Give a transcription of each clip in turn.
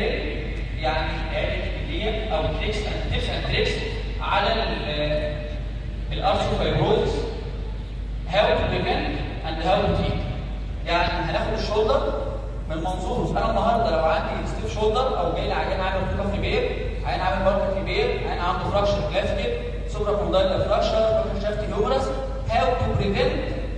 دريل يعني آلة اللي او تريكس اند تيبس اند تريكس على الارثروفايبروزس هاو تو بريفنت اند هاو تو تريت يعني هناخد الشولدر من منظور انا النهارده لو عندي ستيف شولدر او جاي لي عيان عامل كفر بير عيان عامل بركه بير عيان عنده فراكشر كلافيكل سوبرا كوندايل فراكشر فراكشر شافت هيومرس هاو تو بريفنت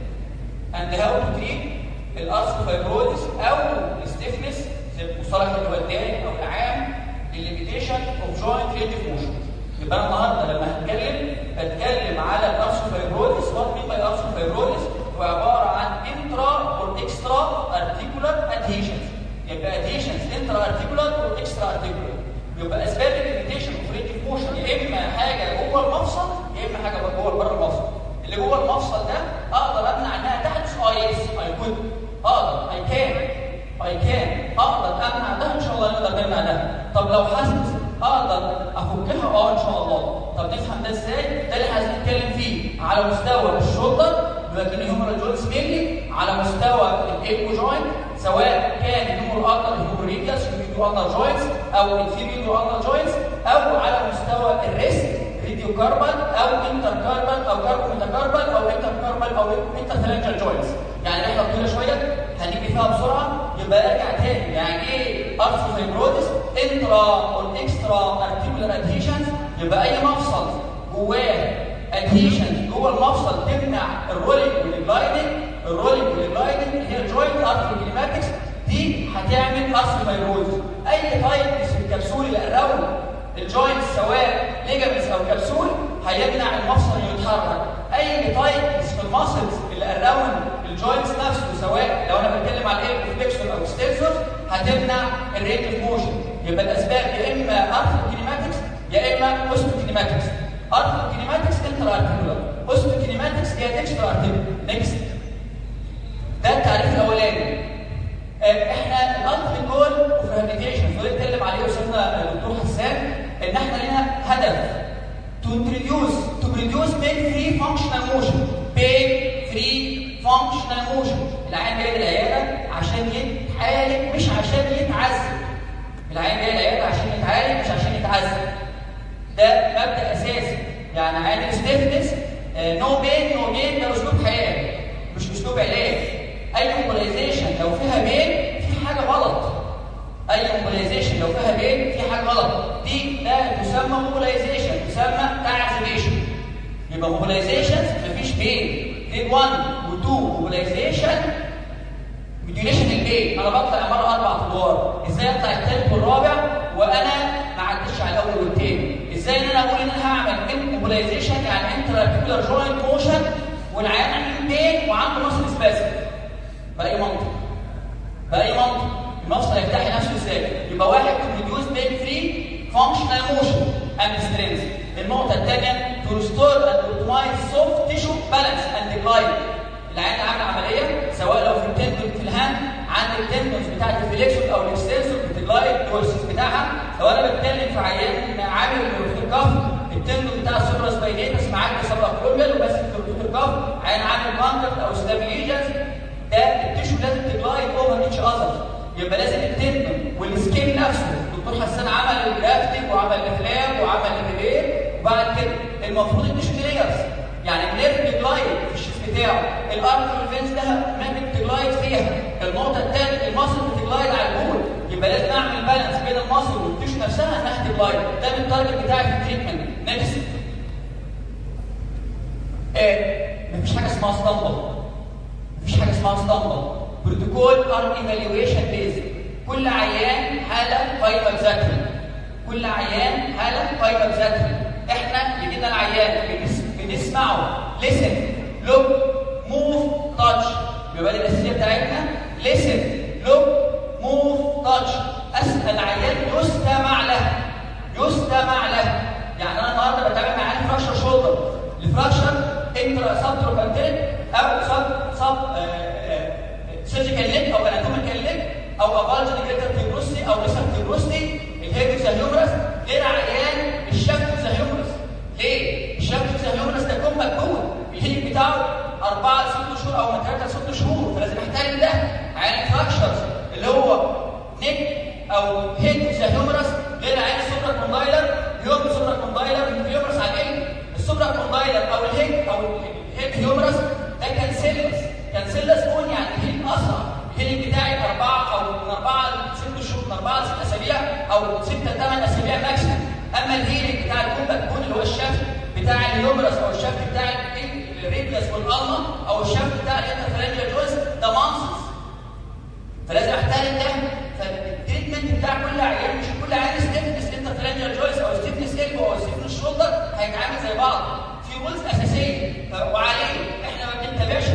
اند هاو تو تريت الارثروفايبروزس او الستيفنس زي المصطلح اللي هو التاني او العام الليميتيشن اوف جوينت ريليتيف موشن يبقى انا النهارده لما هتكلم بتكلم على الارثروفايبروزس وات مين باي ارثروفايبروزس هو عباره عن انترا اور اكسترا ارتيكولار ادهيشنز يبقى ادهيشنز انترا ارتيكولار اور اكسترا ارتيكولار يبقى اسباب الليميتيشن اوف ريليتيف موشن يا اما حاجه جوه المفصل يا اما حاجه جوه بره المفصل اللي جوه المفصل ده اقدر امنع انها تحدث اي اس اي كود اقدر اي كان اي كان اقدر امنع ده ان شاء الله نقدر نمنع ده طب لو حاسس اقدر افكها اه ان شاء الله طب نفهم ده ازاي ده اللي عايزين نتكلم فيه على مستوى الشولدر لكن الهيومرال جوينتس مينلي على مستوى الايكو جوينت سواء كان الهيومر اندر الهيومر ريديوس الهيومر اندر جوينتس او الانفيريور اندر جوينتس او على مستوى الريست ريديو كاربال او انتر كاربال او كاربو ميتاكاربال او انتر كاربال او انتر ثلانجال جوينتس يعني رحله طويله شويه هنيجي فيها بسرعه يبقى ارجع تاني يعني ايه ارثروفايبروزس انترا اور اكسترا ارتيكولار ادهيشنز يبقى اي مفصل جواه ادهيشنز جوه المفصل تمنع الرولينج والجلايدنج الرولينج والجلايدنج اللي هي الجوينت ارثروكليماتكس دي هتعمل ارثروفايبروزس اي تايبس في الكبسول اللي اراوند الجوينت سواء ليجامنتس او كبسول هيمنع المفصل انه يتحرك اي تايبس في الماسلز اللي اراوند الجوينتس نفسه سواء لو انا بتكلم على الايه فليكسور او ستيرسور هتمنع الريت اوف موشن يبقى الاسباب يا اما ارثروكينيماتكس يا اما اوستوكينيماتكس ارثروكينيماتكس انتر ارتيكولار اوستوكينيماتكس هي اكسترا ارتيكولار نيكست ده التعريف الاولاني احنا الالتيميت جول اوف ريهابيليتيشن وده اتكلم عليه استاذنا الدكتور حسان ان احنا لنا هدف to introduce to produce pain free functional motion pain free functional motion العيان جاي العياده عشان يتعالج مش عشان يتعذب العيان جاي العياده عشان يتعالج مش عشان يتعذب ده مبدا اساسي يعني عيان الستيفنس نو بين نو جين ده اسلوب حياه مش اسلوب علاج اي موبيلايزيشن لو فيها بين في حاجه غلط اي موبيلايزيشن لو فيها بين في حاجه غلط دي ده تسمى موبيلايزيشن تسمى تعذيبيشن يبقى موبيلايزيشن مفيش بين جريد 1 و2 موبيلايزيشن ميديوليشن البين انا بطلع مره اربع ادوار ازاي اطلع الثالث والرابع وانا ما عدتش على الاول والثاني ازاي ان انا اقول ان انا هعمل موبيلايزيشن يعني انتر ارتيكولار جوينت موشن والعيان عنده بين وعنده مصل سباسم باي منطق باي منطق المفصل يفتح نفسه ازاي يبقى واحد ريديوس بين فري فانكشنال موشن اند سترينث النقطه الثانيه تو ريستور اند اوبتمايز سوفت تيشو بالانس اند جلايد العيان عامل عمليه سواء لو في التندون في الهاند عند التندونز بتاعت الفليكسور او الاكستنسور بتجلايد الكورسز بتاعها لو انا بتكلم في عيان عامل في الكف التندون بتاع السوبرا سباينيتس معاك سبق كولمل وبس في الكف عيان عامل كونتاكت او ستابيليجنز ده التيشو لازم تجلايد اوفر ايتش اذر يبقى لازم التندون والسكين نفسه الدكتور حسان عمل الجرافتنج وعمل الافلام وعمل الريليه وبعد كده المفروض التيشو لايرز يعني النيرف بيجلايد في الشيف بتاعه الارم والفينس ده ممكن تجلايد فيها النقطه الثانيه المصل بتجلايد على البول يبقى لازم اعمل بالانس بين المصل والتيشو نفسها انها تجلايد ده من التارجت بتاعي في التريتمنت نفس ايه مفيش حاجه اسمها اسطمبل مفيش حاجه اسمها اسطمبل بروتوكول ار ايفالويشن بيز كل عيان حاله قايمه بذاتها كل عيان حاله قايمه بذاتها احنا يجينا العيان بنسمعه listen look move touch يبقى دي الاساسيه بتاعتنا listen look move touch اسال عيان يستمع له يستمع له يعني انا النهارده بتعامل مع عيان فراكشر شولدر الفراكشر انترا سبتروكانتريك او سب سب سيرجيكال ليج او اناتوميكال ليج او افالجن جريتر تيبروستي او ريسر تيبروستي الهيبك هيومرس غير عيان الشفت هيومرس ليه؟ الشفت هيومرس ده يكون مجهول الهيب بتاعه 4 ل 6 شهور او من 3 ل 6 شهور فلازم احترم ده عيان فراكشرز اللي هو نيك او او هيد ذا هيومرس غير عين السوبرا كوندايلر هيوم سوبرا كوندايلر الهيومرس عادي السوبرا كوندايلر او الهيد او الهيد هيومرس ده كانسيلس كانسيلس بون يعني هيد اسرع الهيلينج بتاعي اربعه او من اربعه لست شهور من اربعه لست اسابيع او سته ثمان اسابيع ماكسيموم اما الهيلينج بتاع الكومباك بون اللي هو الشفت بتاع الهيومرس او الشفت بتاع الريديوس والالما او الشفت بتاع الانترفرنجال جويس ده مانسس فلازم احترم ده فالتريتمنت بتاع كل عيان مش كل عيان ستيفنس انترفرنجال جويس او ستيفنس البو او ستيفنس شولدر هيتعامل زي بعض في رولز اساسيه وعليه احنا ما بنتبعش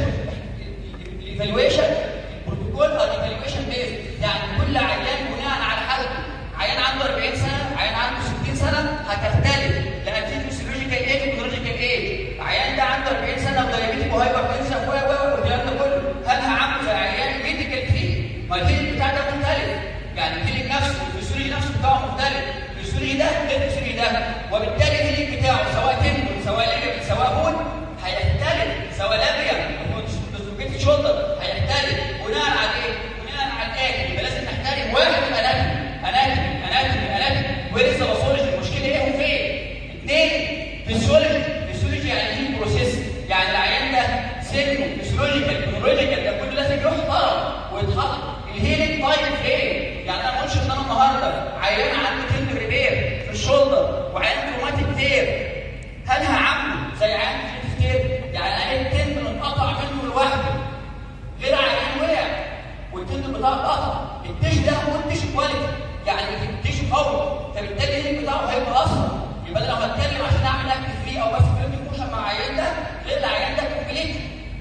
الايفالويشن البروتوكول او الايفالويشن بيز يعني كل عيان بناء على حالته عيان عنده 40 سنه عيان عنده 60 سنه هتختلف لان في فيسيولوجيكال ايه فيسيولوجيكال ايه عيان ده عنده 40 سنه ودايابيتيك وهايبر تنشن و و والكلام ده كله هل هعمل زي عيان ميديكال فيه ما الهيلينج بتاع ده مختلف يعني الهيلينج نفسه والفيسيولوجي نفسه بتاعه مختلف الفيسيولوجي ده غير الفيسيولوجي ده وبالتالي الهيلينج بتاعه سواء تندون سواء ليجمنت سواء بون هيختلف سواء لابريا ديسلوكيتد شولدر هيختلف بناء على ايه؟ بناء على الاتي يبقى لازم نحترم واحد اناتومي اناتومي اناتومي اناتومي ولسه باثولوجي المشكله ايه وفين؟ اثنين فيسيولوجي فيسيولوجي يعني ايه بروسيس يعني العيان ده سيلو فيسيولوجيكال كونولوجيكال ده كله لازم يحترم ويتحط الهيلينج تايم فين؟ يعني انا ما قلتش ان انا النهارده عيان عنده تند ريبير في الشولدر وعيان تروماتيك تير هل هعمله زي عيان في تير؟ يعني عيان التند انقطع منه لوحده غير عيان وقع والتند بتاعه اتقطع التيش ده هو التيش كواليتي يعني التيش قوي فبالتالي الهيلينج بتاعه هيبقى اسرع يبقى انا لو هتكلم عشان اعمل اكتف فيه او بس فيلم موشن مع العيان ده غير العيان ده كومبليت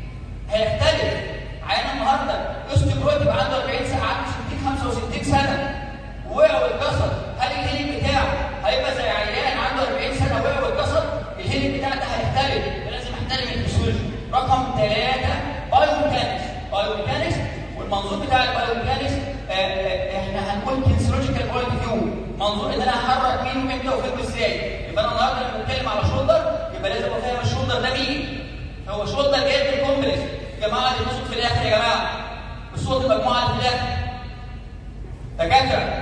هيختلف عيان النهارده اوستيوبروت يبقى عنده 40 سنه عنده 60 65 سنه وقع واتكسر هل الهيلينج بتاعه هيبقى زي عيان عنده 40 سنه وقع واتكسر الهيلينج بتاعه ده هيختلف لازم احترم الفسيولوجي رقم ثلاثه بايوميكانكس بايوميكانكس والمنظور بتاع البايوميكانكس احنا هنقول كنسولوجيكال بوينت فيو منظور ان انا هحرك مين وامتى وفين وازاي يبقى انا النهارده لما بتكلم على شولدر يبقى لازم ابقى فاهم الشولدر ده مين هو شولدر جاي من الكومبلكس يا جماعه اللي بصوت في الاخر يا جماعه بصوت المجموعه اللي في الاخر دكاتره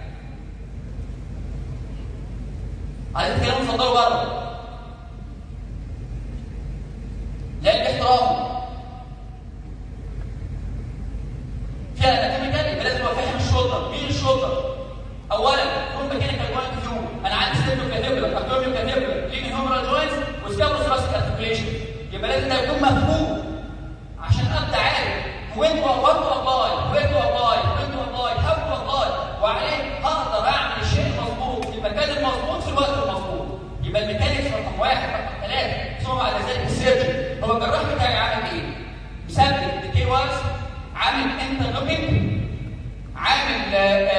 عايزين تكلموا اتفضلوا بره لا الاحترام فيها اناتوميكال يبقى لازم ابقى فاهم الشولدر مين الشولدر اولا كون ميكانيكال بوينت فيو انا عندي ستيبلو كاتيبولر اكتوميو كاتيبولر ليني هيومرال جوينتس وسكابو ثراسيك ارتكوليشن يبقى لازم ده يكون مفهوم عشان ابدا عارف وين تو وات تو ابلاي وين تو ابلاي وين تو ابلاي هاو تو ابلاي وعليه هقدر اعمل الشيء المظبوط في المكان المظبوط في الوقت المظبوط يبقى الميكانيكس رقم واحد رقم ثلاثه ثم بعد ذلك السيرجن هو الجراح بتاعي عامل ايه؟ مثبت الكي واز عامل انترلوكينج عامل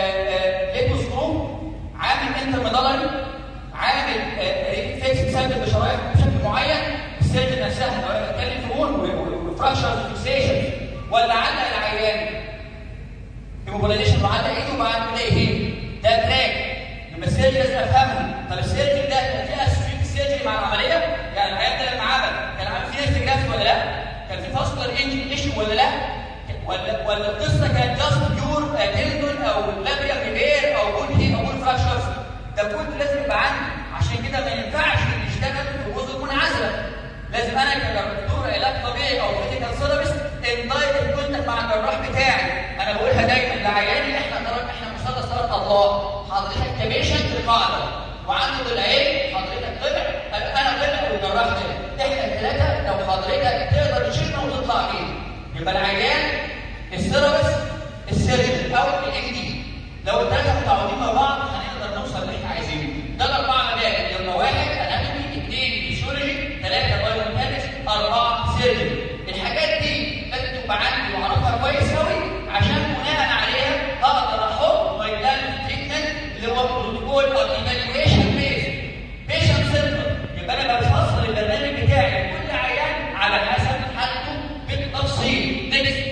ليبو سكرو عامل انتر ميدالري عامل فيكس مثبت بشرايح بشكل معين السيرجن نفسها لو انا بتكلم في بون وفراكشر فيكسيشن ولا علق العيان ايموبيلايزيشن وعلق ايده وبعد كده ايه ده تراك يبقى السيرجن لازم افهمها طب السيرجن ده كان فيه اسفيك سيرجري مع العمليه يعني العيان ده لما عمل كان عامل فيه استجابه ولا لا؟ كان في فاسكولار انجن ايشو ولا لا؟ ولا ولا القصه كانت جاست بيور تندون او لابريا ريبير او بون هي او بون فراكشرز ده كنت لازم يبقى عندي عشان كده ما ينفعش يشتغل في جزء منعزله لازم انا كدكتور علاج طبيعي او ميديكال ثيرابيست اندايركت كونتاكت مع الجراح بتاعي انا بقولها دايما لعيالي احنا احنا مثلث ثلاث الله حضرتك كبيشنت القاعده وعنده ضلعين حضرتك ضلع انا ضلع والجراح ضلع احنا الثلاثه لو حضرتك تقدر تشيلنا وتطلع بيه يبقى العيان الثيرابيست السيرجن او الام دي لو الثلاثه متعاونين مع بعض هنقدر نوصل اللي احنا عايزينه ده الاربعه مبادئ يبقى واحد اناتومي اثنين فيسيولوجي ثلاثه بايوميكانكس اربعه سيرجن الحاجات دي لازم تبقى عندي واعرفها كويس قوي عشان بناء عليها اقدر احط ميدان تريتمنت اللي هو البروتوكول او الايفالويشن بيز بيشنت سنتر يبقى انا بفصل البرنامج بتاعي لكل عيان على حسب حالته بالتفصيل نكست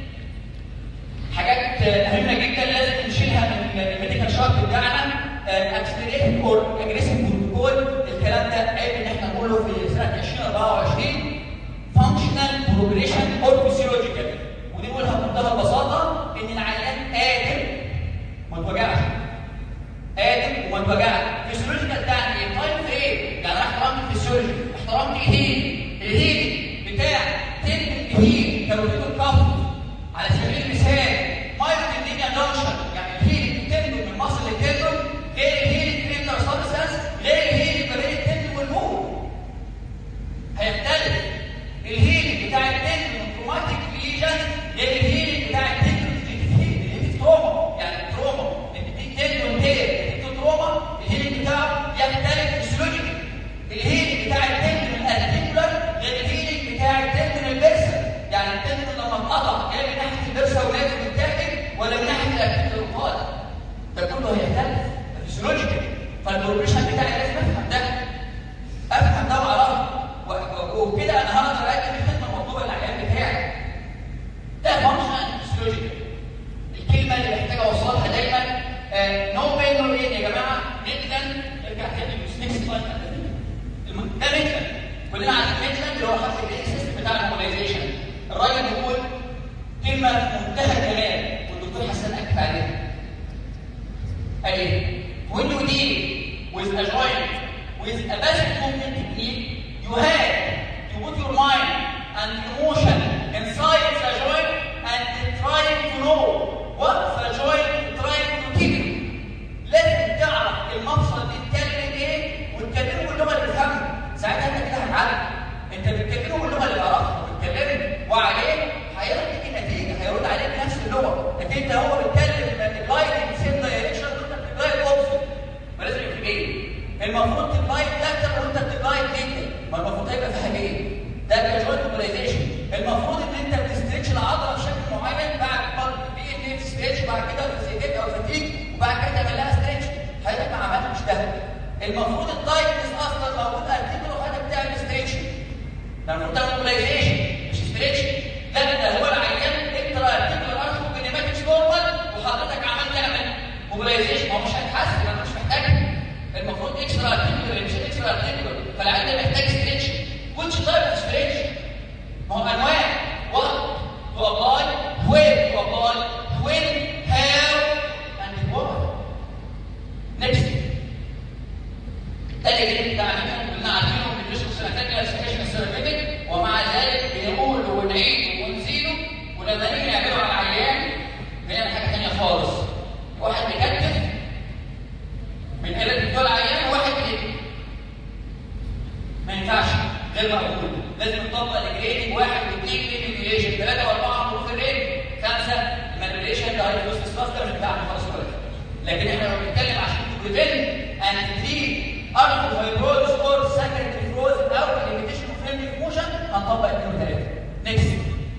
حاجات مهمه جدا لازم نشيلها من الميديكال شارت بتاعنا اكسلريتد اور اجريسيف بروتوكول الكلام ده عيب ان احنا نقوله في سنه 2024 فانكشنال بروجريشن اور فيسيولوجيكال ودي نقولها بمنتهى البساطه ان العيان قادر ما توجعش وما اتوجعت فيسيولوجيكال تعني ايه تايم في ايه يعني انا احترمت الفيسيولوجي احترمت الهيل الهيل بتاع تلك الهيل توجيه الكف على سبيل المثال مايكرو الدنيا جانكشن يعني الهيل التندون من مصل للتندون غير الهيل الكريمنال سبستانس غير الهيل ما بين التندون والمول هيختلف الهيل بتاع التندون تروماتيك ليجن غير الهيل بتاع التندون اللي تروما يعني تروما دي تندون تير دي تروما الهيل بتاعه يختلف فيسيولوجيكال الهيل بتاع التندون الارتيكولار غير الهيل بتاع التندون البرسل يعني التندون لما اتقطع جاي من ناحيه البرسه ولازم يتاكل ولا من ناحيه الارتيكولار القادم ده كله هيختلف فيسيولوجيكال فالبروبريشن بتاعي لازم افهم ده افهم ده واعرفه وبكده انا هقدر اقدم الخدمه المطلوبه للعيان بتاعي ده فانكشن فيسيولوجيكال الكلمه اللي محتاج اوصلها دايما نو بين نو بين يا جماعه ميتلان ارجع تاني نكست سلايد ده ميتلان كلنا عارفين ميتلان اللي هو خط الاي سيستم بتاع الموبيلايزيشن الراجل بيقول كلمه في منتهى الجمال والدكتور حسن اكد عليها قال ايه؟ when you deal with a joint with a basic movement technique you have to put your mind and emotion inside the joint and trying to know what the joint trying to tell you. لازم تعرف المفصل بيتكلم ايه وتكلمه باللغه اللي بتفهمها. ساعتها انت كده هتعلم. انت بتكلمه باللغه اللي بيعرفها وبتكلمه وعليه هيرد لك النتيجه هيرد عليك بنفس اللغه لكن انت هو بيتكلم اللايت سيم دايركشن وانت بتلايت اوبسيت فلازم يبقى في ايه؟ المفروض تبلايت لاتر وانت بتبلايت جدا ما المفروض هيبقى فيها ايه؟ ده كاجوال موبيلايزيشن المفروض ان انت بتستريتش العضله بشكل معين بعد بي ان اف ستريتش بعد كده فيزيتيك او فتيك وبعد كده تعمل لها ستريتش حضرتك ما عملتش ده المفروض الدايتس اصلا موجود ارتيكل وحضرتك بتعمل ستريتش ده المفروض تعمل موبيلايزيشن مش ستريتش لا ده هو العيان اكترا ارتيكل ارشو كينيماتكس نورمال وحضرتك عمال تعمل موبيلايزيشن هو مش هيتحسن انا مش محتاج المفروض اكسترا ارتيكولر مش اكسترا ارتيكولر فالعيان ده محتاج ستريتش which type of stretch ما هو انواع what to apply where to apply when how and what next ده اللي بتاع كلنا عارفينه بندرسه في سنه ثانيه اسكيشن السيرفيتك ومع ذلك بنقول ونعيد ونزيده ولما نيجي نعمله على العيان بنعمل حاجه ثانيه خالص واحد بيكتف من قله بتوع العيان وواحد بيكتف ما ينفعش غير مقبول لازم نطبق الجريدنج واحد واثنين ريميديشن ثلاثه واربعه مغفرين خمسه المانيبيوليشن ده هيدروس سباستر مش بتاعنا خالص كده لكن احنا لو بنتكلم عشان بريفنت اند تريت ارثو فايبروز اور سكندري فروز او ليميتيشن اوف فريملي موشن هنطبق اثنين وثلاثه نكست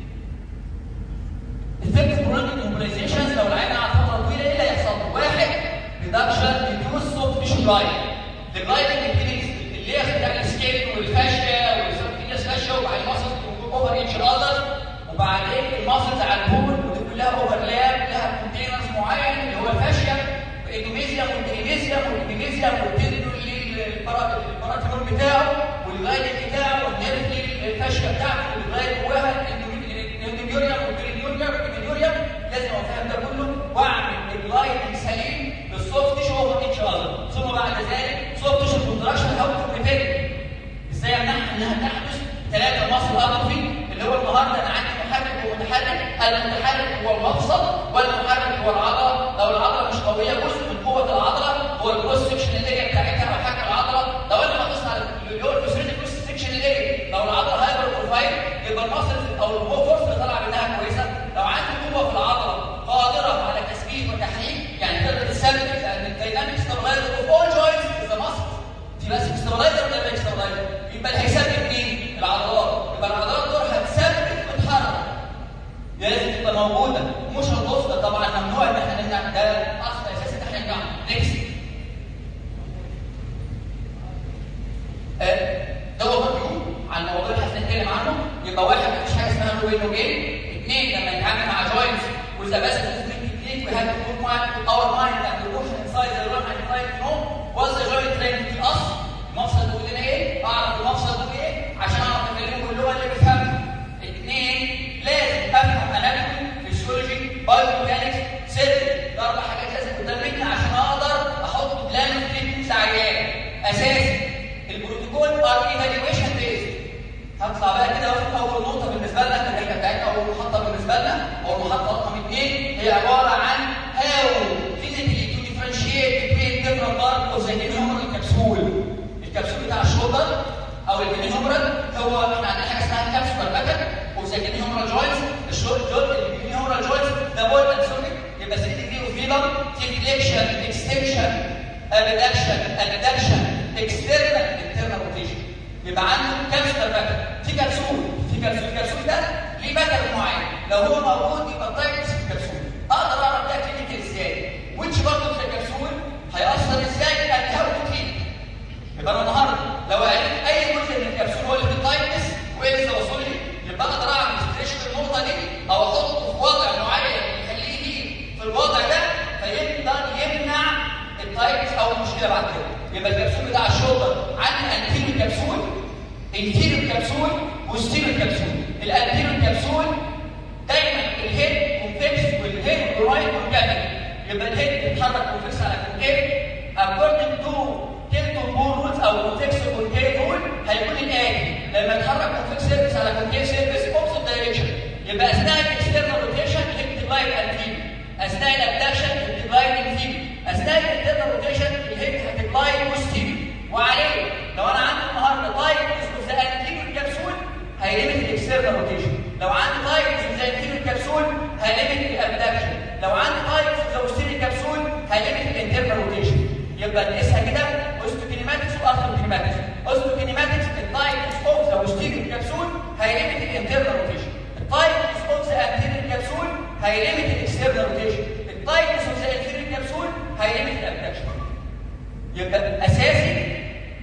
افكت كرونيك موبيلايزيشنز لو العين قعد فتره طويله ايه اللي هيحصل له؟ واحد ريدكشن ريديوس سوفت تيشو جلايد الجلايدنج بتبتدي اللي هي بتاع السكين والفاشيا والسبتينيس فاشيا وبعدين مصر اوفر ايتش اذر وبعدين المصل على البول ودي كلها اوفرلاب لها كونتينرز معين اللي هو الفاشيا الاندوميزيوم والدينيزيوم والدينيزيوم والتندون الباراتينول بتاعه والجلايدنج بتاعه والنيرف الفاشيا بتاعته والجلايد جواها الاندوميوريوم والبرينيوريوم والبرينيوريوم لازم ابقى فاهم ده كله واعمل الجلايدنج سليم بالسوفت تيشو اوفر ايتش اذر ثم بعد ذلك سوفت تيشو كونتراكشن هاو تو بريفنت ازاي امنعها انها تحدث ثلاثه مصل اطرفي اللي هو النهارده انا عندي محرك ومتحرك المتحرك هو المفصل والمحرك هو العضله لو العضله مش قويه جزء من قوه العضله هو الكروس سكشن الاريا بتاعتها او حاجه العضله لو انا ببص على اللي هو الفيسريتي كروس سكشن الاريا لو العضله هايبر بروفايل يبقى المصل او الهو فورس اللي طالعه منها كويسه لو عندي قوه في العضله قادره على تثبيت وتحريك يعني تقدر تثبت لان الدايناميك ستابلايزر اوف اول جوينتس از ذا ماسل دي بس ستابلايزر ولا مش ستابلايزر يبقى اللي هيثبت مين؟ العضلات يبقى العضلات دول هتثبت وتتحرك لازم تبقى موجوده مش هنبص ده طبعا ممنوع ان احنا نمنع ده الاصل الاساسي ان احنا نمنعه نكست ده هو ريفيو عن الموضوع اللي هنتكلم عنه يبقى واحد مفيش حاجه اسمها نو وين جيم اثنين لما نتعامل مع جوينتس وذا بس تكنيك we have to put my, our mind and the motion inside the run and try to know what's the joint trying to us المفصل بيقول لنا ايه اعرف المفصل بيقول ايه عشان اعرف اكلمه باللغه اللي بيفهمها اثنين لازم افهم اناتومي فيسيولوجي بايوميكانكس سيرجري ده اربع حاجات لازم قدام مني عشان اقدر احط بلان هطلع بقى كده واخد اول نقطه بالنسبه لنا في الرحله بتاعتنا اول محطه بالنسبه لنا او المحطه رقم اثنين هي عباره عن هاو physically to differentiate between different parts of the inhumeral capsule الكبسول بتاع الشولدر او الانهيومرال هو احنا عندنا حاجه اسمها كابسول باكت وزي الانهيومرال جوينتس الشولدر الانهيومرال جوينتس ده بول اند سوري يبقى 3 ديجري اوف فيلم فليكشن اكستنشن ادكشن ادكشن اكسترنال انترنال روتيشن يبقى عنده كابسول باكت في كبسول في كبسول الكبسول ده ليه باكت معين لو هو موجود يبقى تايتس في الكبسول اقدر اعرف ده كلينيكال ازاي ويتش برضه في الكبسول هيأثر ازاي and how to treat يبقى انا النهارده لو عرفت اي جزء من الكبسول هو اللي في التايتس وايه اللي وصل لي يبقى اقدر اعمل ستريش في النقطه دي او احطه في وضع معين يخليه يجي في الوضع ده فيقدر يمنع التايتس او المشكله بعد كده يبقى الكبسول بتاع الشولدر عندي انتيريور كبسول انتيريور كبسول وستيريور كبسول الانتيريور كبسول دايما الهيد كونفكس والهيد رايت اورجانيك يبقى الهيد بيتحرك كونفكس على كونكيف according to كيلتون بول رولز او كونفكس كونكيف رول هيكون الاتي لما يتحرك كونفكس سيرفيس على كونكيف سيرفيس اوبسيت دايركشن يبقى اثناء الاكسترنال روتيشن الهيد تلاين انتيريور اثناء الابدكشن الهيد تلاين انتيريور اثناء الانترنال روتيشن الهيد هتلاين بوستيريور وعليه لو انا عندي النهارده تايب اوف ذا انتيريور كبسول هيليمت الاكسترنال روتيشن لو عندي تايب اوف ذا انتيريور كبسول هيليمت الابدكشن لو عندي تايب اوف ذا بوستيريور كبسول هيليمت الانترنال روتيشن يبقى نقيسها كده اوستوكينيماتكس واثروكينيماتكس اوستوكينيماتكس التايب اوف ذا بوستيريور كبسول هيليمت الانترنال روتيشن التايب اوف ذا انتيريور كبسول هيليمت الاكسترنال روتيشن التايب اوف ذا انتيريور كبسول هيليمت الابدكشن يبقى اساسي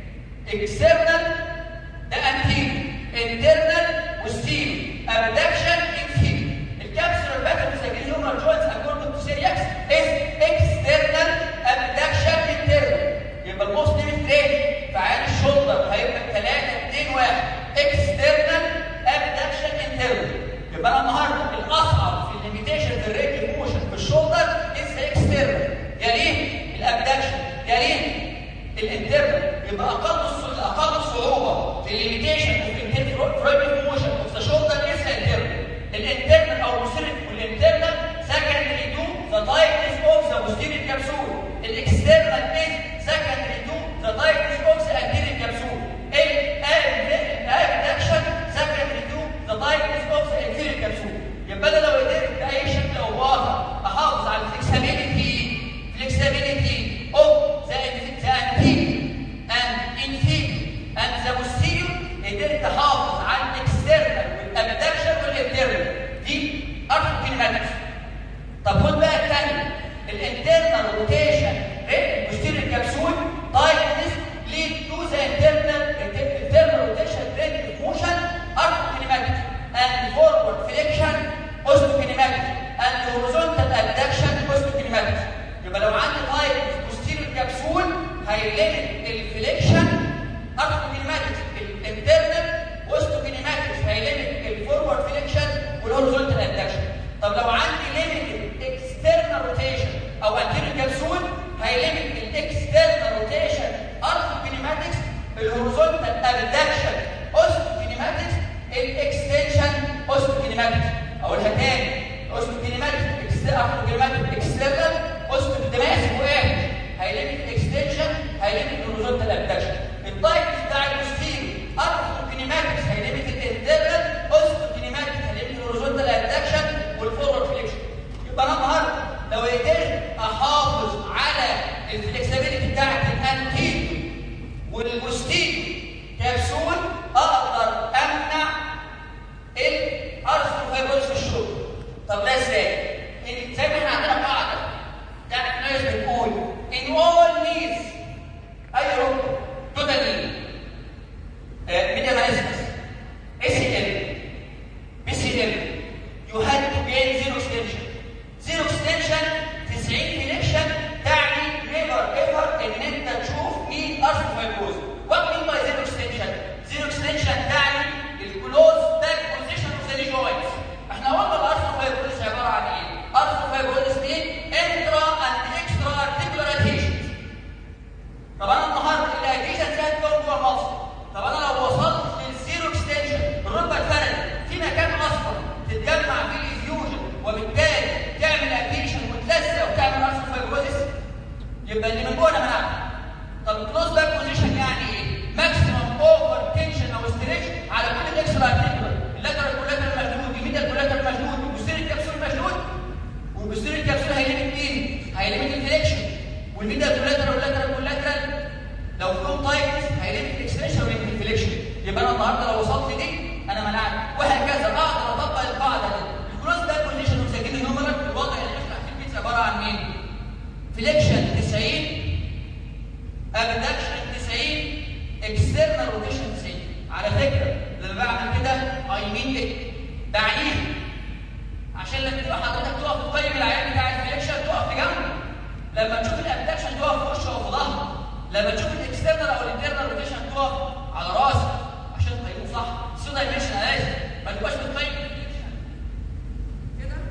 اكسترنال ده انتيريور انترنال وستيريور ابدكشن انفيريور الكبسول باترن زي الهيومن جوينتس اكوردنج تو سيرياكس از اكسترنال ابدكشن انترنال يبقى المسلم الثاني في عين الشولدر هيبقى 3 2 1 اكسترنال ابدكشن انترنال يبقى انا النهارده الاصعب في الليميتيشن في الريجل موشن في الشولدر از اكسترنال يا ليه الابدكشن يا ليه الانترنال يبقى اقل اقل صعوبه في الليميتيشن في الريجل موشن اوف ذا شولدر از الانترنال الانترنال او المسيرك والانترنال secondary to the tightness of the posterior capsule. الاكسترنال is secondary to the tightness of the anterior capsule. الابدكشن secondary to the tightness of the anterior capsule. يبقى انا لو قدرت باي شكل او باخر احافظ على الفلكسبيليتي flexibility of the, the anterior and inferior and the posterior قدرت احافظ على الاكسترنال والابدكشن والانترنال دي ارثوكينيماتكس طب خد بقى الثاني الانترنال روتيشن ريت بوستيريور كبسول تايتنس ليد تو ذا انترنال انترنال روتيشن ريت موشن ارثوكينيماتكس اند فورورد فليكشن اوستوكينيماتكس اند هوريزونتال ادكشن اوستوكينيماتكس يبقى لو عندي تايتنس بوستيريور كبسول هيليمت الفليكشن ارثوكينيماتكس الانترنال اوستوكينيماتكس هيليمت الفورورد فليكشن والهوريزونتال ادكشن طب لو عندي ليميتد اكسترنال روتيشن او انتيريور كبسول هيليمت الاكسترنال روتيشن ارثوكينيماتكس الهوريزونتال ابدكشن اوستوكينيماتكس الاكستنشن اوستوكينيماتكس اقولها تاني اوستوكينيماتكس ارثوكينيماتكس اكسترنال اوستوكينيماتكس واحد هيليمت الاكستنشن هيليمت الهوريزونتال ابدكشن التايبس بتاع البوستيريور ارثوكينيماتكس هيليمت الانترنال اوستوكينيماتكس هيليمت الهوريزونتال ادكشن والفورورد فليكشن يبقى انا النهارده لو قدرت احافظ على الفلكسبيليتي بتاعت الانتيريور والبوستيريور كبسول اقدر امنع الارثروفايبروز في الشغل طب ده ازاي؟ إن زي ما احنا عندنا قاعده بتاعت ناس بتقول ان all needs اي ركن توتالي ميديا مانيسكس اس ال بي سي ال يو هاد تو جين زيرو اكستنشن زيرو اكستنشن 90 فليكشن تعني نيفر ايفر ان انت تشوف مين ارثروفايبروز لكن من جوه انا منعت طب كلوز باك بوزيشن يعني ايه؟ ماكسيمم اوفر تنشن او ستريتش على كل الاكسترا ارتيكولار اللاترال كولاترال مشدود الميديال كولاترال مشدود والبوستيريور كابسول مشدود والبوستيريور كابسول هيليمت مين؟ هيليمت الفليكشن والميديال كولاترال واللاترال كولاترال لو فيهم تايت هيليمت الاكستنشن ويليمت الفليكشن يبقى انا النهارده لو وصلت دي انا منعت وهكذا اقدر اطبق القاعده دي الكروس باك بوزيشن ومسجل النمرات في الوضع اللي احنا في البيتزا عباره عن مين؟ فليكشن 90 ابدكشن 90 اكسترنال روتيشن 90 على فكره لما بعمل كده اي مين ات بعنيه عشان لما تبقى حضرتك تقف تقيم العيان بتاع الفليكشن تقف في جنبه لما تشوف الابدكشن تقف في وشه او في ظهره لما تشوف الاكسترنال او الانترنال روتيشن تقف على راسك عشان تقيمه صح سو دايمنشن لازم ما تبقاش بتقيم كده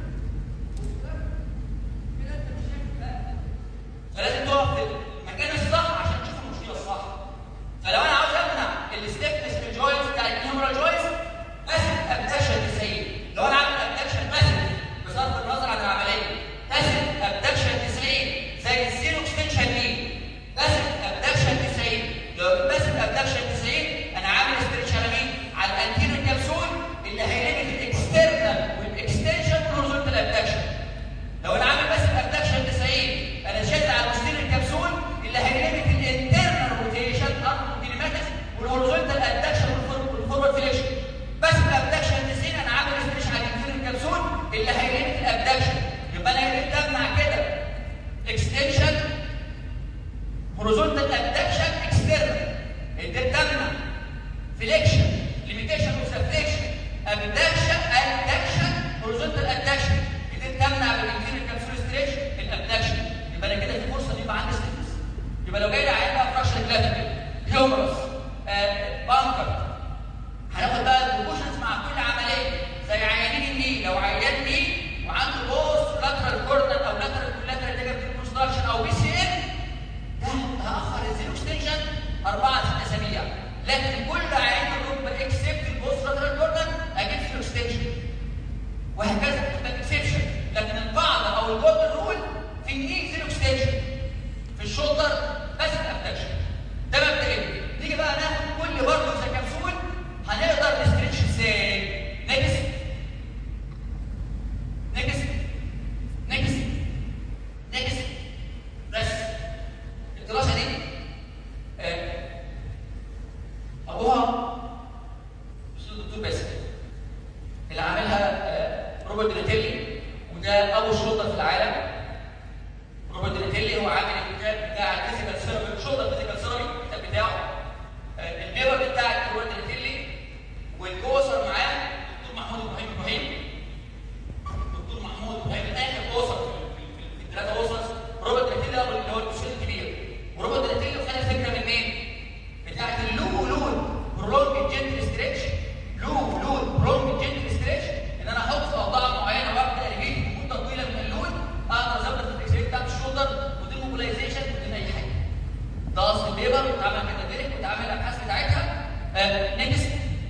كده انت مش شايف بقى فلازم تقف في المكان الصح عشان تشوف المشكله الصح فلو انا عاوز امنع الستيفنس في الجوينت بتاع الهيومرال جوينت باسف ابدكشن 90 لو انا عامل ابدكشن باسف بصرف النظر عن العمليه باسف ابدكشن 90 زي الزيرو اكستنشن دي باسف ابدكشن 90 لو باسف ابدكشن 90 انا عامل ستريتش على مين؟ على الانتيريور كابسول اللي هيليمت الاكسترنال والاكستنشن هوريزونتال ابدكشن لو انا عامل بس الابدكشن 90 انا شاد على البوستيريور كبسول اللي هيليمت الانترنال روتيشن ارض كينيماتكس والهوريزونتال ادكشن والفورورد فليكشن بس الابدكشن 90 انا عامل ستريتش على الانترنال كبسول اللي هيليمت الابدكشن يبقى انا قدرت امنع كده اكستنشن هوريزونتال ادكشن اكسترنال قدرت امنع فليكشن ليميتيشن وسبفليكشن ابدكشن ادكشن هوريزونتال ادكشن قدرت امنع بالانتيريور كابسول ستريتش الابدكشن يبقى انا كده في فرصه ان يبقى عندي ستيفنس يبقى لو جاي لي عيان بقى فراكشن كلافيكل هيومرس آه، بانكر هناخد بقى البروبوشنز مع كل عمليه زي عيانين الني لو عيان ني وعنده بوست لاترال كورنر او لاترال كولاترال ديجابتيف كونستراكشن او بي سي ام ده هاخر الزيرو اكستنشن اربعه ست اسابيع لكن كل عيان الركبه اكسبت البوست لاترال كورنر اجيب زيرو اكستنشن وهكذا تبقى اكسبشن لكن القاعده او الجولدن رول في الني زيرو اكستنشن في الشولدر بس الابدكشن ده مبدئيا نيجي بقى ناخد كل برضه زي كبسول هنقدر نستريتش ازاي نكس نكس نكس نكس بس الدراسه دي آه، ابوها استاذ الدكتور باسل اللي عاملها آه، روبرت دوناتيلي وده اول شرطه في العالم روبرت دوناتيلي هو عامل الكتاب بتاع الفيزيكال ثيرابي شرطه الفيزيكال ثيرابي الكتاب بتاعه آه، البيبر بتاع روبرت دوناتيلي والكوثر معاه دكتور محمود ابراهيم ابراهيم دكتور محمود ابراهيم اخر كوثر في في- في الثلاثه وسط روبرت دوناتيلي هو اللي هو الدكتور الكبير وروبرت دوناتيلي خد الفكره من مين؟ بتاعت اللو لود برولونج جنتل ستريتش لو لود برولونج جنتل ستريتش ان انا احط في اوضاع معينه وابدا اليفيت مده طويله من اللود اقدر اظبط الاكسبريت بتاعت الشولدر ودي موبيلايزيشن ودي اي حاجه ده اصل الليبر واتعمل كده ديريك واتعمل الابحاث بتاعتها آه نكست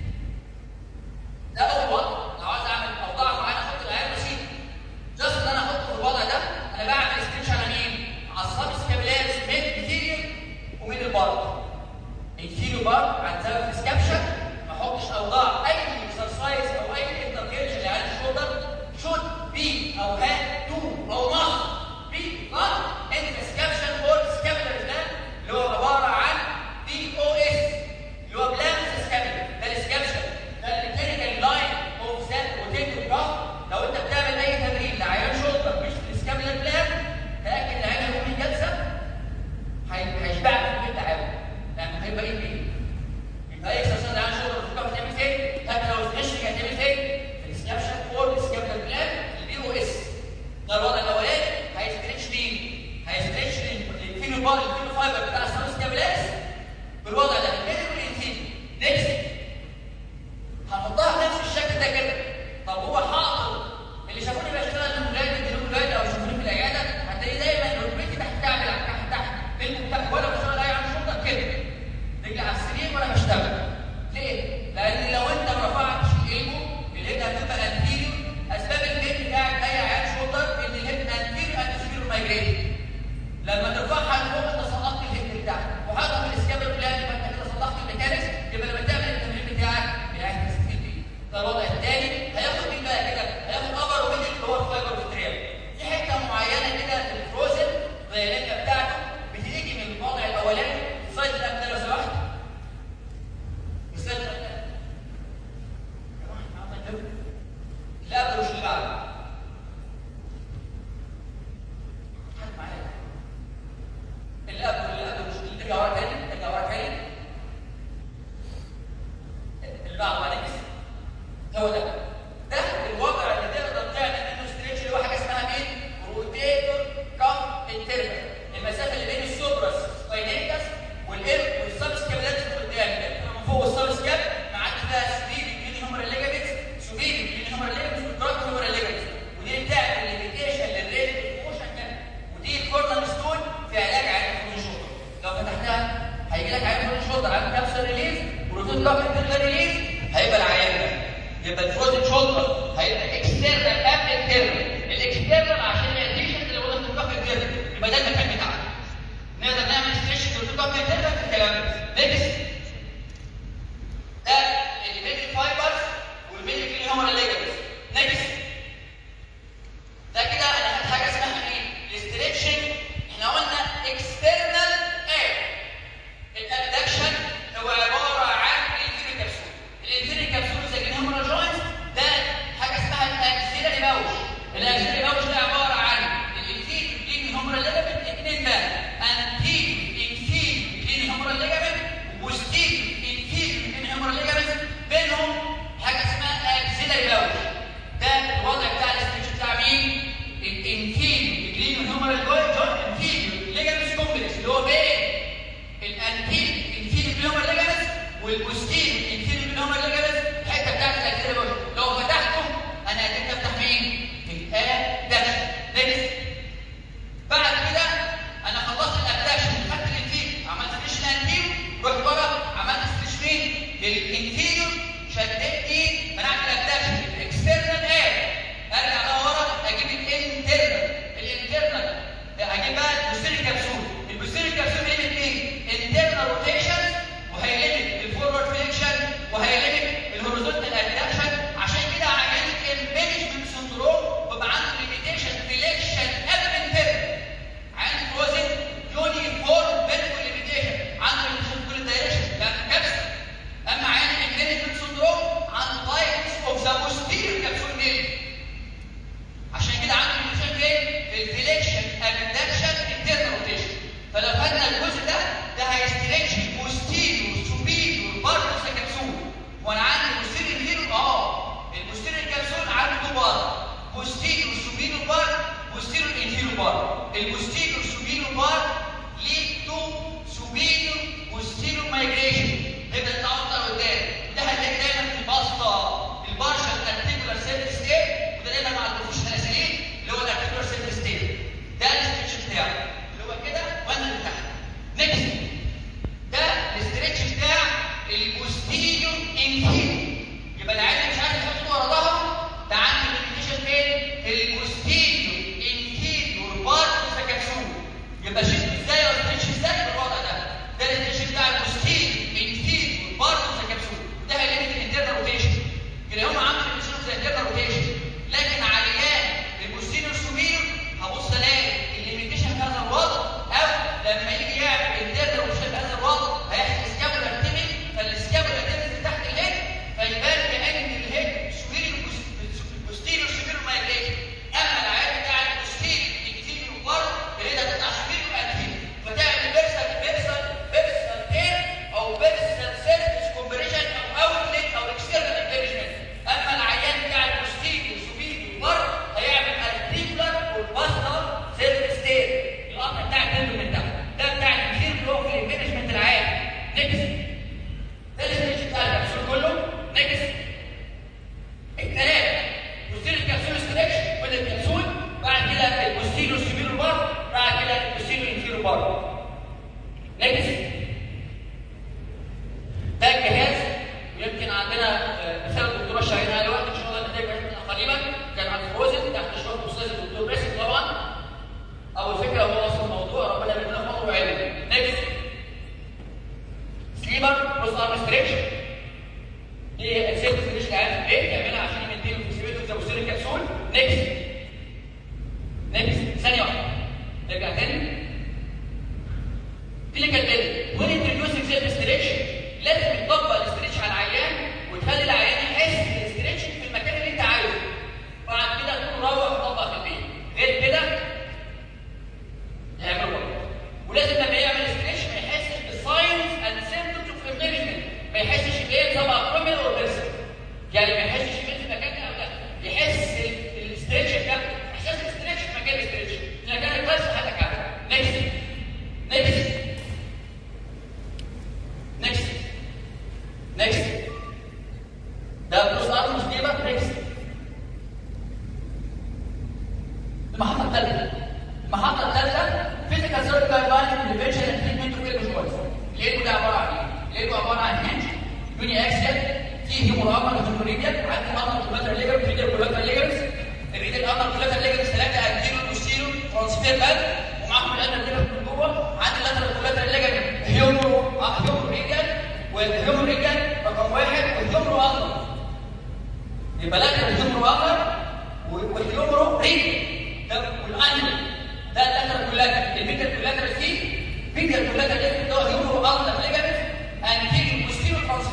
ده اول وضع لو عايز اعمل اوضاع معينه احط العيار بسيط جاست ان انا احطه في الوضع ده انا بعمل ستريتش على مين؟ على السب سكابيلاريس من الانتيريور ومن البارت الفيلو بار عن سبب السكابشن ما احطش اوضاع اي اكسرسايز او اي انترفيرشن يعني الشولدر شوت بي او هاد تو او مصر بي نوت انت سكابشن اور سكابيلر بلان اللي هو عباره عن بي او اس اللي هو بلان سكابيلر ده السكابشن ده الكلينيكال لاين اوف ذات روتيتور جراف لو انت بتعمل اي تمرين لعيان شولدر مش في السكابيلر بلان تاكد العيان هيقوم الجلسه هي- هيشبعك في البيت تعاون لان هيبقى ايه بيه يبقى اي اكسرسايز عن شغل الركبه هتعمل فين حتى لو الفينشنج هتعمل فين في السكابشن فور السكابشن بلان البي او اس ده الوضع الاولاني هيستريتش مين هيستريتش الفينو بار الفينو فايبر بتاع السب سكابلاس بالوضع ده كده والانتين نكست هنحطها بنفس الشكل ده كده طب هو حاطط اللي شافوني بشتغل من ولاد اديله ولاد او شافوني في العياده هتلاقي دايما ركبتي تحت تعمل تحت تحت رجلي تحت وانا بشتغل اي عن شرطه كده رجلي على السرير وانا بشتغل ليه؟ لان لو انت ما رفعتش الايجو الهيد هتبقى انتيريور اسباب الهيد بتاعت اي عيان شولدر ان الهيد انتيريور انتيريور مايجريت لما ترفعها لفوق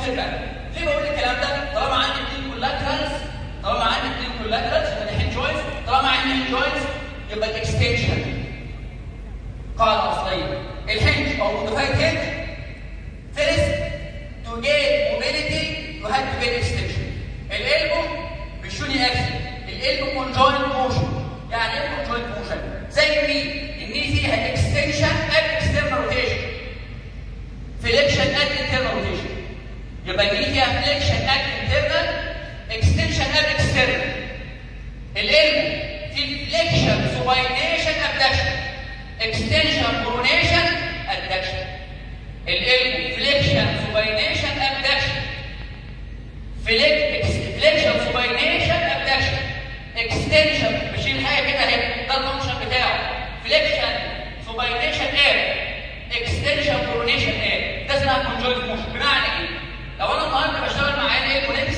فعلا ليه بقول الكلام ده طالما عندي اثنين كولاترالز طالما عندي اثنين كولاترالز يبقى الهيد جوينت طالما عندي هيد جوينت يبقى الاكستنشن قاعده اصليه الهنج او موديفايد هيد فيرست تو جيت موبيليتي يو هاد تو جيت اكستنشن الالبو بالشوني اكسل الالبو كونجوينت موشن يعني ايه كونجوينت موشن زي مين الني فيها اكستنشن اد اكسترنال روتيشن فليكشن اد انترنال روتيشن يبقى الني فيها فليكشن اد انترنال اكستنشن اد اكسترنال الالبو في فليكشن سوباينيشن ابدكشن اكستنشن برونيشن ادكشن الالبو فليكشن سوباينيشن ابدكشن فليكشن سوباينيشن ابدكشن اكستنشن بشيل حاجه كده اهي ده الفانكشن بتاعه فليكشن سوباينيشن اير اكستنشن برونيشن اير ده اسمها كونجوينت موشن بمعنى ايه؟ لو انا النهارده بشتغل مع عين ايه كونكس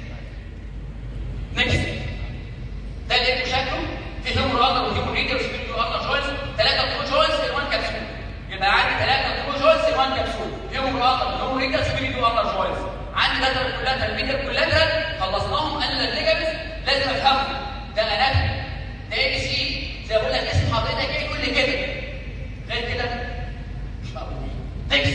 نكست ده اللي شكله في هيمو راندر وهيمو ريدر وسبيدو راندر جوينتس ثلاثه ترو جوينتس ان وان كبسول يبقى عندي ثلاثه ترو جوينتس ان وان كبسول هيمو راندر وهيمو ريدر وسبيدو راندر جوينتس عندي لاتر كلها الميدر كلها خلصناهم قال الليجامنت لازم افهمهم ده اناتومي ده اي سي زي ما بقول لك اسم حضرتك ايه كل كده غير كده مش مقبول نكست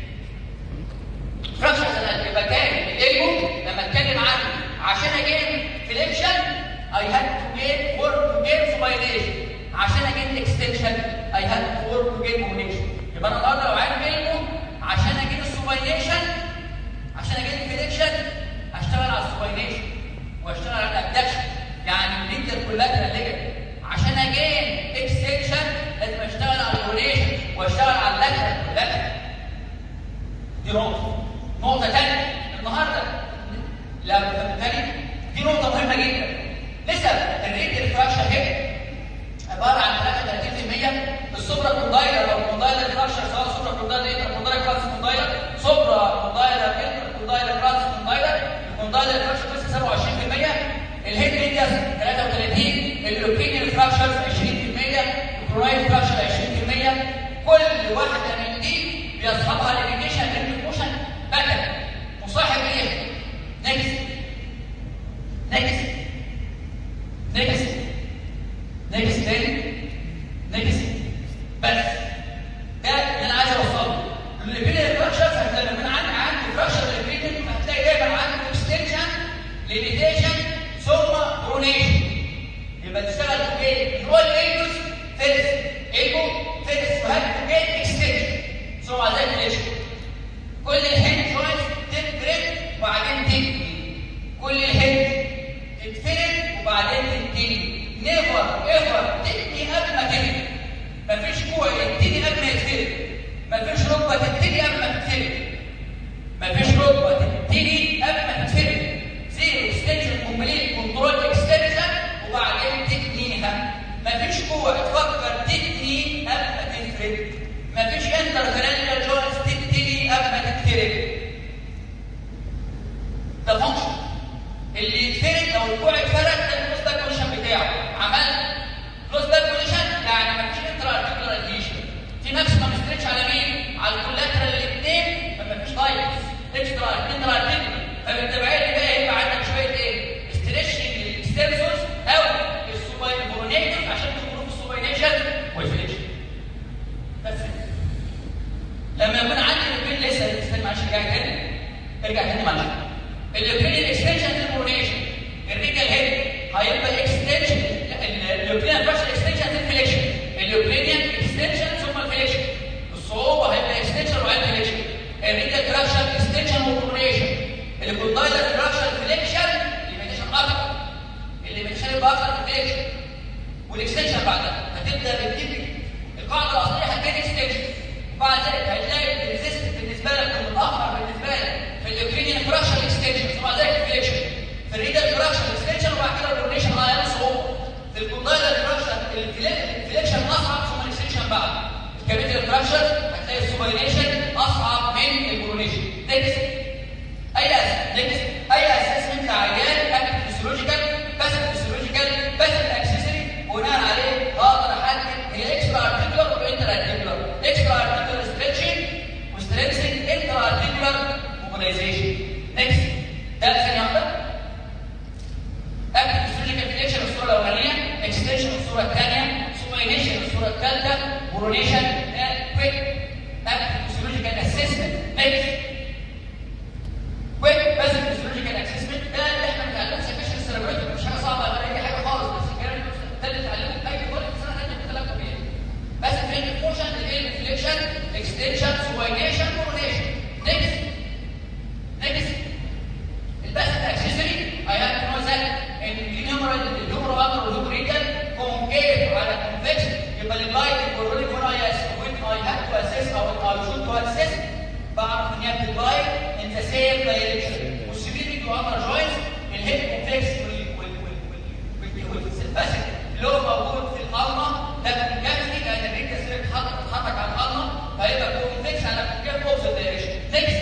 فراكشر يبقى تاني الالبو لما اتكلم عنه عشان اجيب فليكشن I had to gain work to gain sublimation عشان اجيب extension I had to work to gain combination يبقى انا النهارده لو عايز اجيبه عشان اجيب السوباينيشن عشان اجيب الفليكشن اشتغل على السوباينيشن واشتغل على الابدكشن يعني اللينتر كولاترال ليجن عشان اجيب اكستنشن لازم اشتغل على الكوليشن واشتغل على اللاترال كولاترال دي نقطه نقطه ثانيه النهارده لا ثاني دي نقطه مهمه جدا لسه الريت الفراكشر هيد عباره عن 33% السوبرا كوندايلر او كوندايلر فراكشر سواء سوبرا كوندايلر انتر كوندايلر كلاس كوندايلر سوبرا كوندايلر انتر كوندايلر كلاس كوندايلر الكوندايلر فراكشر بس 27% الهيد ريدياس 33 الاوبينيال فراكشر 20% الكرويد فراكشر 20% كل واحده من دي بيصحبها ليميتيشن ريت موشن بكت مصاحب ايه؟ نكست نكست نكست نكست تاني نكست بس ده اللي انا عايز اوصله الليبيديا فراكشر هتلاقي من عندي عندي فراكشر الليبيديا هتلاقي دايما عندي اكستنشن ليميتيشن ثم برونيشن يبقى تشتغل في هو الايلوس فيرس ايلبو فيرس وهات جاي اكستنشن ثم بعد ذلك كل الهند جوينت تتفرد وبعدين تبني كل الهند تتفرد وبعدين تبتدي نيفر ايفر تبني قبل ما تبني مفيش كوع يبتدي قبل ما يتفرد مفيش ركبه تبتدي قبل ما تتفرد مفيش ركبه تبتدي قبل ما تتفرد زيرو اكستنشن كومبليت كنترول اكستنشن وبعدين تبنيها مفيش كوع تفكر تبني قبل ما تتفرد مفيش انترفيرنال جوينتس تبتدي قبل ما تتفرد ده فانكشن اللي يتفرد لو الكوع اتفرد ده الكلوز باك بوزيشن بتاعه عمل كلوز باك بوزيشن يعني مفيش انترا ارتيكولار اديشن في ماكسيمم ستريتش على مين؟ على الكولاترال الاثنين فمفيش تايبس اكسترا انترا ارتيكولار فبالتبعيه اللي بقى يبقى عندك شويه ايه؟ ستريتشنج للاكستنسورز او السوباينيشن عشان تخرج في السوباينيشن والفليكشن بس لما يكون عندي البين لسه استنى معلش ارجع تاني ارجع تاني معلش البين الاكستنشن للبرونيشن الريجل هيد هيبقى اكستنشن اليوبليان فاشل اكستنشن للفليكشن اليوبليان اكستنشن ثم الفليكشن الصعوبه هيبقى اكستنشن وبعدين فليكشن الريجل فراكشن اكستنشن وبرونيشن الكوندايلر فراكشن فليكشن ليميتيشن اكتر الليميتيشن يبقى اكتر في الفليكشن والاكستنشن بعدها هتبدا بالتيبك القاعده الاصليه هتجي اكستنشن وبعد ذلك هتلاقي الريزيست بالنسبه لك المتاخر بالنسبه لك في الاوبينيان فراكشن اكستنشن وبعد ذلك الفليكشن في الريدر فراكشن اكستنشن وبعد كده البرونيشن على صعوبه في الكوندايلر فراكشن الفليكشن اصعب ثم الاكستنشن بعد الكابيتال فراكشن هتلاقي السوباينيشن اصعب من البرونيشن نكست اي اساس نكست اي اسسمنت عيان اكتف فيسيولوجيكال باسف فيسيولوجيكال باسف اكسسوري بناء عليه اقدر احدد هي اكسترا ارتيكولار وانتر ارتيكولار اكسترا ارتيكولار ستريتشنج وستريتشنج انتر ارتيكولار موبيلايزيشن extension supination coronation next next الباست اكسسوري I have to know that ان الهيومرال الهيومرال امر والهيومريكال كونكيف على كونفكس يبقى اللايت الكورونيك هنا اي اس وين اي هاف تو اسيس او اي شود تو اسيس بعرف ان هي بتلايت ان ذا سيم دايركشن والسيفيريتي تو امر جوينتس الهيد كونفكس والسيمباسيك اللي هو موجود في القلمه ده كونكافيتي لان الريكس اتحرك على القلمه فهيبقى كونفكس على كونكاف اوبزيت دايركشن نيكست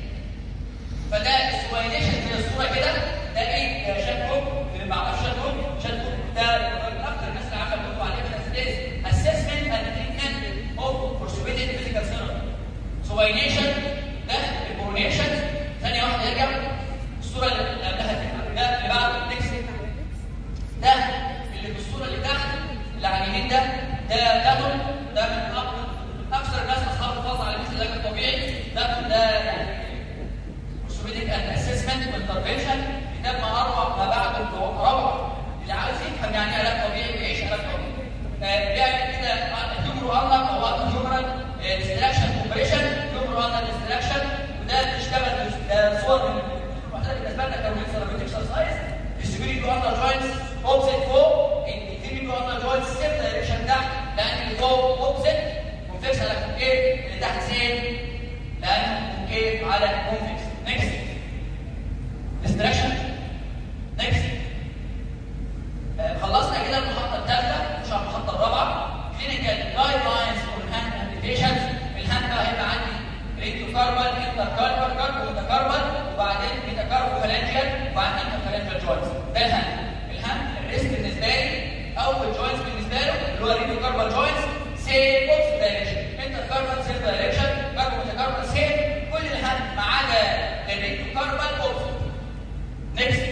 فده السوينيشن زي الصوره كده ده ايه يا شاتبوك اللي ما يعرفش شاتبوك شاتبوك ده من اكتر الناس اللي عارفه بتقول عليه كده اسسمنت اند تريتمنت اوف بورسوبيتد فيزيكال ثيرابي سوينيشن ده الكورونيشن ثانيه واحده يرجع الصوره اللي قبلها ده اللي بعده نكست ده اللي في الصوره اللي تحت اللي على اليمين ده ده ده ده من اكثر الناس اصحاب الفاظ على مثل العلاج الطبيعي ده ده يعني orthopedic and assessment intervention كتاب ما اروع ما بعده روعه اللي عاوز يفهم يعني ايه علاج طبيعي ويعيش علاج طبيعي بيعمل كده هيومرو انر او هيومرال ديستراكشن كومبريشن هيومرو انر ديستراكشن وده بتشتغل ده صور من واحده بالنسبه لنا كان ثيرابيوتيك اكسرسايز السبيريتو انر جوينتس اوبزيت فوق السبيريتو انر جوينتس سيم دايركشن تحت لان اللي فوق اوبزيت كونفكس على كونكيف اللي تحت سيم لان كونكيف على كونفكس next distraction next آه خلصنا كده المحطه الثالثه مش المحطه الرابعه clinical guidelines for hand applications الهاند بقى هيبقى عندي ريتو كاربال انتر كاربال كاربو متكاربال وبعدين ميتاكاربو فالانجيال وبعدين انتر فالانجيال جوينتس ده الهاند الهاند الريسك بالنسبه لي اول جوينتس بالنسبه له اللي هو ريتو كاربال جوينتس سيم بوكس دايركشن انتر كاربال سيم دايركشن كاربو متكاربال سيم كل الهاند ما عدا الريتو كاربال اوبسيت نيكست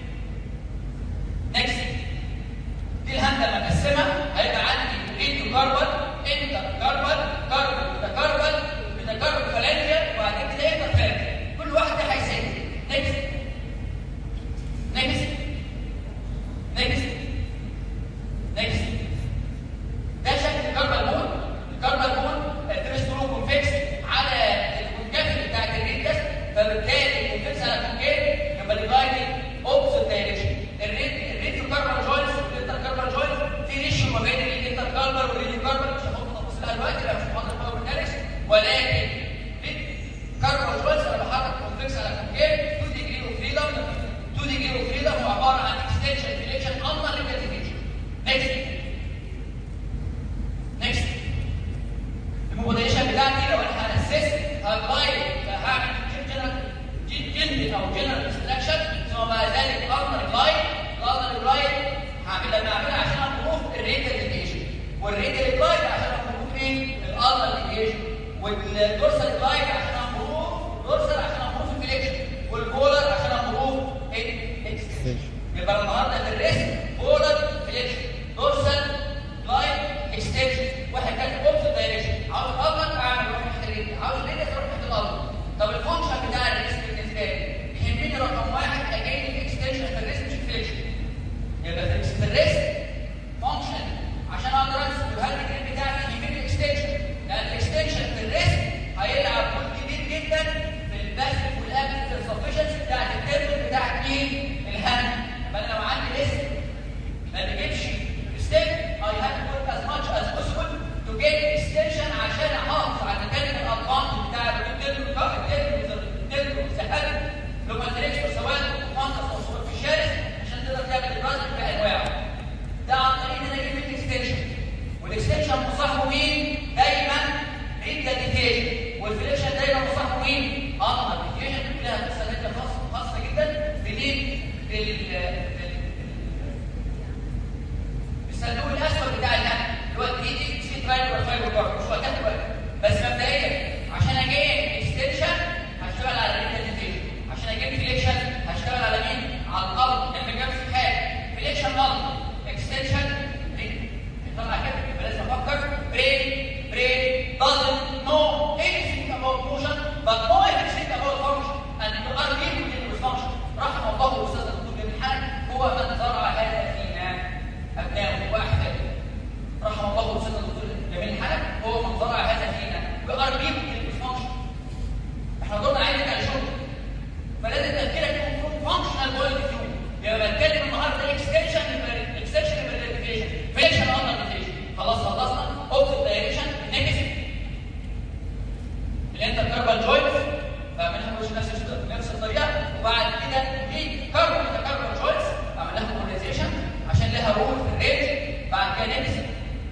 نيكست دي الهاند لما اقسمها هيبقى عندي ريتو كاربال انتر كاربال كاربو متكاربال متكاربال فالانجيا وبعدين كده انتر فالانجيا كل واحده هيساوي نيكست نيكست نيكست نيكست ده شكل الكاربال مون الكاربال مون تريسترو كونفكس على الكونكافيتي بتاعت الريدس فبالتالي الكونفكس على الكونكاف يبقى ديفايدد اوبوزيت دايركشن الريتو كاربال جوينتس والانتر كاربال جوينتس في ريشيو ما بين الانتر كاربال والريتو كاربال مش هاخد تفاصيلها دلوقتي لو مش محاضره باور ميكانكس ولكن كاربال جوينتس انا بحرك الكونفكس على الكونكاف 2 ديجري اوف فريدم 2 ديجري اوف فريدم هو عباره عن اكستنشن فيليشن اندر ريكاتيفيشن نيكست نيكست الموديليشن بتاعتي لو انا هاسست هابلاي هعمل جنرال جلد او جنرال اكستراكشن ثم بعد ذلك اقدر جلايد اقدر جلايد هعملها بعملها عشان امبروف الريتال ديفيشن والريتال جلايد عشان امبروف ايه؟ الالتر ديفيشن والدورسال جلايد عشان امبروف دورسال عشان امبروف الفليكشن والبولر عشان امبروف الاكستنشن يبقى النهارده في الريسك بولر فليكشن دورسال جلايد اكستنشن وهكذا اوبزيت دايركشن عاوز الالتر اعمل روح ناحيه الريتال عاوز الريتال اروح ناحيه الالتر طب الفانكشن بتاع الريسك بالنسبه لي يهمني رقم واحد اجيب الاكستنشن في الريسك مش الفليكشن يبقى في الريسك فانكشن عشان اقدر امسك الهاند جريد بتاعي يهمني الاكستنشن لان الاكستنشن في الريسك هيلعب دور كبير جدا في الباسف والاكتف السفشنسي بتاعت التيرمين بتاعت مين؟ الهاند يبقى انا لو عندي ريسك ما بجيبش ستيب اي هاف تو ورك از ماتش از بوسيبل تو جيت اكستنشن عشان احافظ على مكان الادفانتج بتاع التيرمين التيرمين الانتركاربال جوينت بعملها مش نفس نفس الطريقه وبعد كده في كاربون انتركاربال جوينتس بعمل لها مونيزيشن عشان لها رول في الرينج بعد كده ننزل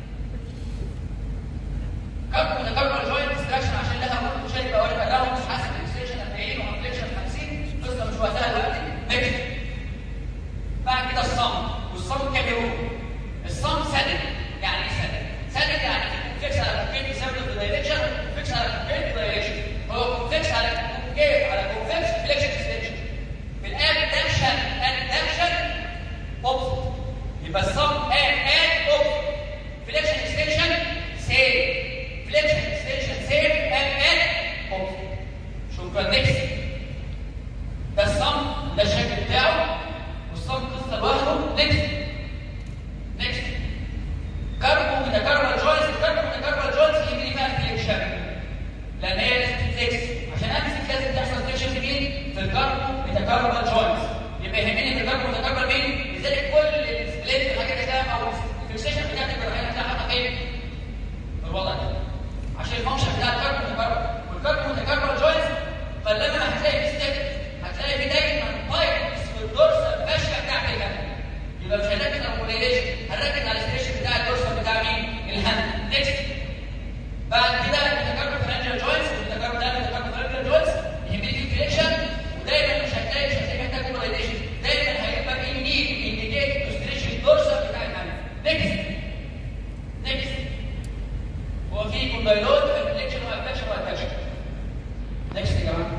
كاربون انتركاربال جوينت ديستراكشن عشان لها رول شايف بقى ولا راوند حسب الاكستنشن 40 وانفليكشن 50 قصه مش وقتها دلوقتي نكتب بعد كده الصم والصم كام يوم الصم سدد يعني ايه سدد سدد يعني فيكس على كونكيف بسبب الدايركشن فيكس على كونكيف دايركشن هو فيكس على كونكيف على كونكيف فليكشن اكستنشن بالابدكشن ادكشن اوبوزيت يبقى الصم اد اد اوبوزيت فليكشن اكستنشن سيم فليكشن اكستنشن سيم اد اد اوبوزيت شكرا نكست ده الصم ده الشكل بتاعه والصم قصه لوحده نكست نكست كاربو ميتاكاربال جوينتس الكاربو ميتاكاربال جوينتس يجري فيها فليكشن لان هي لازم تتفليكس عشان امسك لازم تحصل فليكشن في مين؟ في الكاربو ميتاكاربال جوينتس يبقى يهمني في الكاربو ميتاكاربال مين؟ لذلك كل السبليت الحاجات اللي كده او الفليكسيشن بتاعتك الرهينه هتلاقيها حاطه فين؟ في الوضع ده عشان الفانكشن بتاع الكاربو ميتاكاربال والكاربو ميتاكاربال جوينتس فلما هتلاقي في ستيك هتلاقي في دايما بايبس في الدورسال ماشيه بتاعت الهند يبقى مش هنركز على الموليليشن هنركز على الستيشن بتاع الدورسال بتاع مين؟ الهند نيكست بعد كده الميتاكاربال فرانجيال جوينتس الميتاكاربال ده الميتاكاربال فرانجيال جوينتس يهمني في الفليكشن ودايما مش هتلاقي مش هتلاقي محتاج موليليشن دايما هيبقى يمين انديكيت تو ستيشن الدورسال بتاع الهند نيكست نيكست هو في كوندايلوت فليكشن وابدكشن واتاكشن نيكست يا جماعه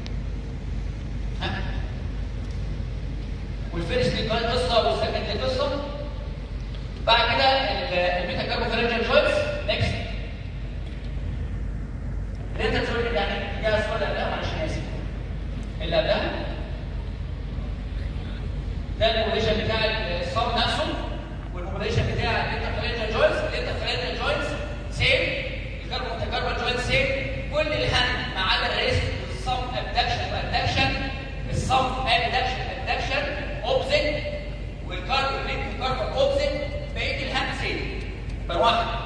ها والفيرست دي قصه والسكند دي قصه بعد كده البيتا كاربو فرنجل جوينتس نيكست اللي انت تقول يعني جاء السؤال اللي قبلها معلش انا اسف اللي قبلها ده الموديشن بتاع الصاب نفسه والموديشن بتاع البيتا فرنجل جوينتس البيتا فرنجل جوينتس سيم الكاربو ميتاكاربال جوينتس سيم كل الهند ما عدا الريست والصم ابدكشن وادكشن الصم ابدكشن ادكشن اوبزيت والكاربو والكاربو اوبزيت بقيه الهند سيم بروح